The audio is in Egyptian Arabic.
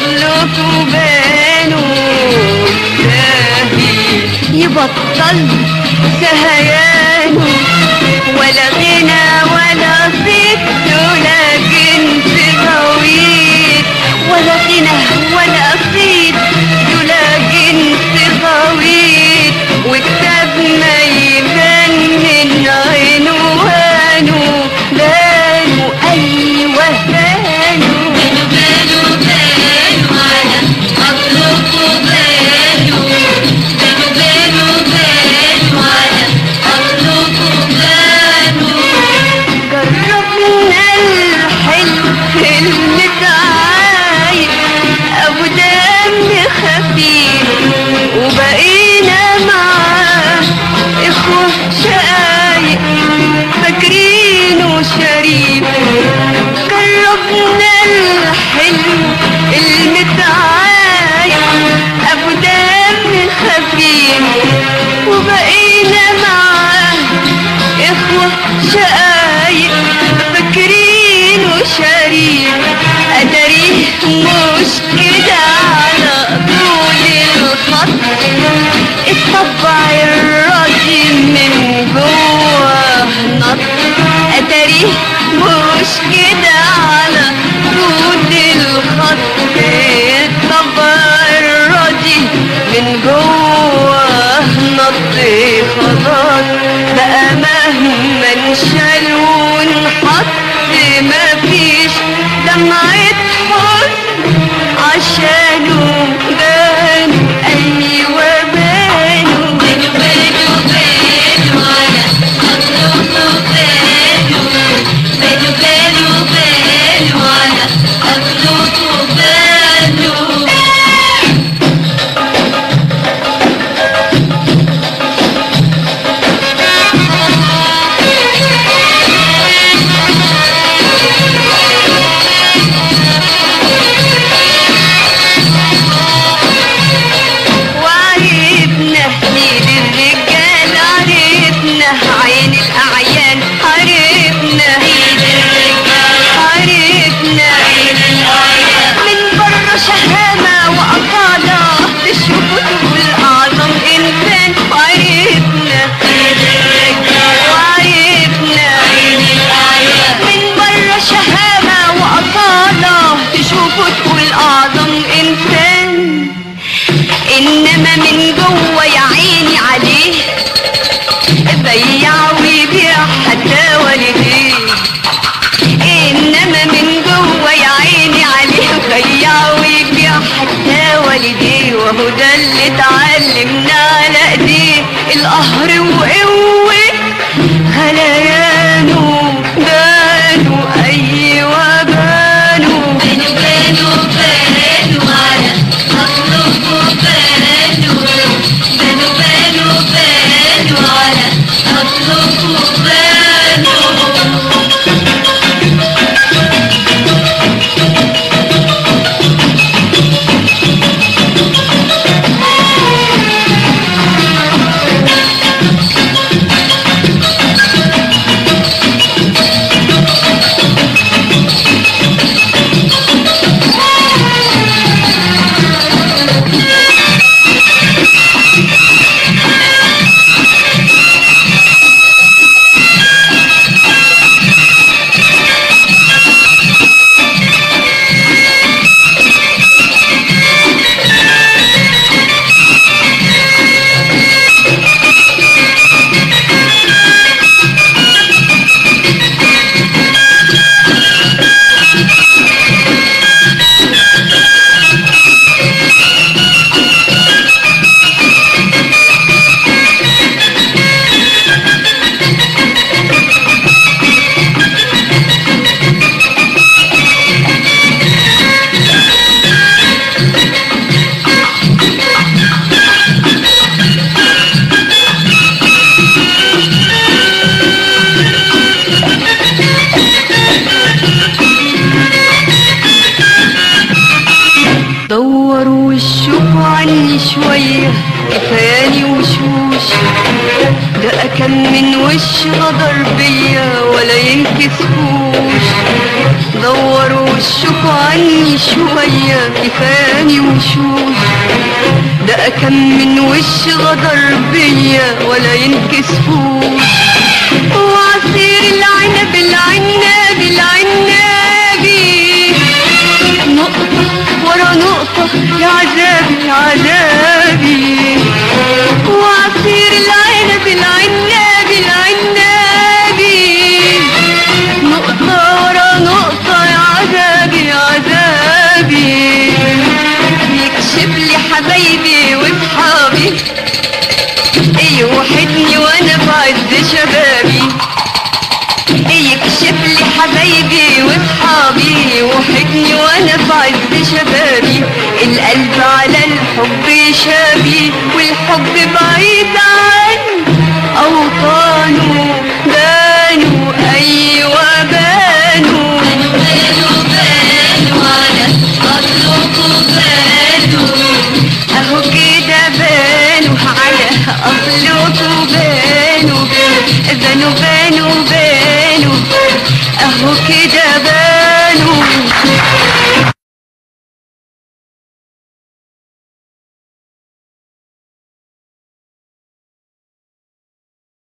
أصلكوا بانوا ساهي يبطل سهيانه ولا غنى ولا صيت ولا جنس غويط ولا غنى ولا صيت ولا جنس غويط وكتاب ما يبان من عنوانه بانوا أيوه بانوا بانوا بانوا بانوا على أصلكوا بانوا بانوا بانوا بانوا على أصلكوا بانوا جربنا الحلو المتعايد أبو دم خفيف وبقينا معاه إخوة شقايق فاكرينه شريف جربنا الحلو المتعايد أبو دم خفيف وبقينا معاه إخوة شقايق فاكرين وشريك أدريه مش كده على طول الخط الطبع الراضي من جوه نط أدريه مش كده على طول الخط الطبع الراضي من جوه نط خلاص بقى مهما انشال ونحط مفيش دمعة حزن عشانه بانوا أيوة بانوا بانوا بانوا بانوا على أصلكوا بانوا بانوا بانوا بانوا على أصلكوا بانوا وعرفنا ايد الرجال عرفنا عين الاعيان عرفنا عرفنا من بره شهامة وأصالة تشوفوا تقول أعظم إنسان وعرفنا وعرفنا من بره شهامة وأصالة تشوفوا تقول أعظم إنسان انما من جوه يا عيني عليه بيع ويبيع حتى والديه انما من جوه يا عيني عليه بيع ويبيع حتى والديه وهو ده اللي اتعلمنا على ايديه القهر وقوه غليانه بانوا ايوه بانوا بانوا بانوا بانوا على أصلكوا بانوا بانوا بانوا بانوا على أصلكوا بانوا دوروا وشوفوا عني شوية كفاني وشوش ده كان من وش غدر بيا ولا ينكسفوش دوروا وشكوا عني شوية كفاني وشوش ده كم من وش غدر بيا ولا ينكسفوش وعصير العنب العناب العنابي نقطة ورا نقطة يا عذابي يا عذابي وعصير العنب العناب العنابي نقطة ورا نقطة يا عذابي يا عذابي يكشف لي حبايبي وصحابي يوحدني وانا بعز شبابي يكشف لي حبايبي واصحابي يوحدني وانا بعز شبابي القلب على الحب شابي والحب بعيد عني اوطانه بانوا ايوه بانوا بانوا بانوا بانوا على أصلكوا بانوا اهو كده بانوا على اصلكوا بانوا بانوا بانوا بانوا اهو كده